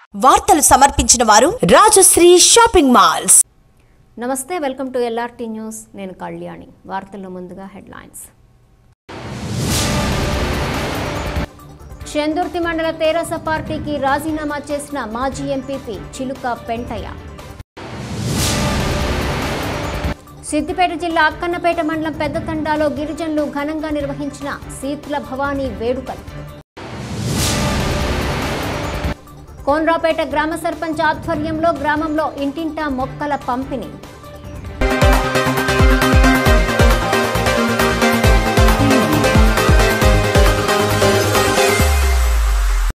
వార్తలు సమర్పించిన వారు రాజశ్రీ షాపింగ్ మాల్స్ నమస్తే వెల్కమ్ టు ఎల్ఆర్టీ న్యూస్ నేను కళ్యాణి వార్తల్లో ముందుగా హెడ్లైన్స్ చందుర్తి మండల తెరాస పార్టీకి రాజీనామా చేసిన మాజీ ఎంపీపీ చిలుక పెంటయ్య సిద్దిపేట జిల్లా అక్కన్నపేట మండలం పెద్దతండాలో గిరిజనులు ఘనంగా నిర్వహించిన శీతల భవానీ వేడుకలు కోన్రాపేట గ్రామ సర్పంచ్ ఆధ్వర్యంలో గ్రామంలో ఇంటింటా మొక్కల పంపిణీ